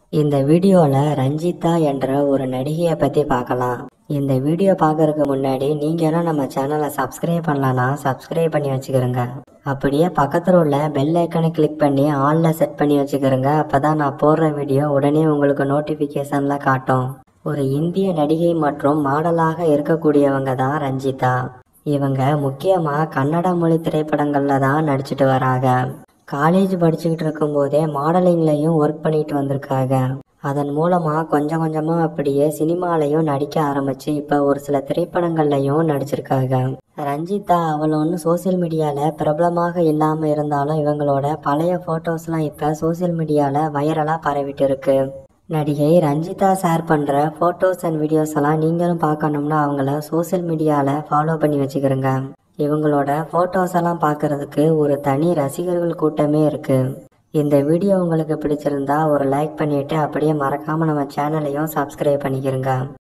இந்த வீடியோவில் ரஞ்சிதா என்ற ஒரு நடிகையை பற்றி பார்க்கலாம் இந்த வீடியோ பார்க்கறதுக்கு முன்னாடி நீங்களும் நம்ம சேனலை சப்ஸ்கிரைப் பண்ணலன்னா சப்ஸ்கிரைப் பண்ணி வச்சுக்கிறோங்க அப்படியே பக்கத்தில் உள்ள பெல் ஐக்கனை கிளிக் பண்ணி ஆலில் செட் பண்ணி வச்சுக்கிறோங்க அப்போ தான் நான் போடுற வீடியோ உடனே உங்களுக்கு நோட்டிஃபிகேஷனில் காட்டும் ஒரு இந்திய நடிகை மற்றும் மாடலாக இருக்கக்கூடியவங்க தான் ரஞ்சிதா இவங்க முக்கியமாக கன்னட மொழி திரைப்படங்களில் தான் நடிச்சிட்டு வராங்க காலேஜ் படிச்சுக்கிட்டு இருக்கும்போதே மாடலிங்லையும் ஒர்க் பண்ணிட்டு வந்திருக்காங்க அதன் மூலமாக கொஞ்சம் கொஞ்சமாக அப்படியே சினிமாலையும் நடிக்க ஆரம்பிச்சு இப்போ ஒரு சில திரைப்படங்கள்லையும் நடிச்சிருக்காங்க ரஞ்சிதா அவள் ஒன்றும் சோசியல் மீடியாவில் பிரபலமாக இல்லாமல் இருந்தாலும் இவங்களோட பழைய ஃபோட்டோஸ்லாம் இப்போ சோசியல் மீடியாவில் வைரலாக பரவிட்டு இருக்கு நடிகை ரஞ்சிதா ஷேர் பண்ணுற ஃபோட்டோஸ் அண்ட் வீடியோஸ் எல்லாம் நீங்களும் பார்க்கணும்னா அவங்கள சோஷியல் மீடியாவில் ஃபாலோ பண்ணி வச்சுக்கிறோங்க இவங்களோட ஃபோட்டோஸ் எல்லாம் பார்க்கறதுக்கு ஒரு தனி ரசிகர்கள் கூட்டமே இருக்கு இந்த வீடியோ உங்களுக்கு பிடிச்சிருந்தா ஒரு லைக் பண்ணிட்டு அப்படியே மறக்காம நம்ம சேனலையும் சப்ஸ்கிரைப் பண்ணிக்கிறங்க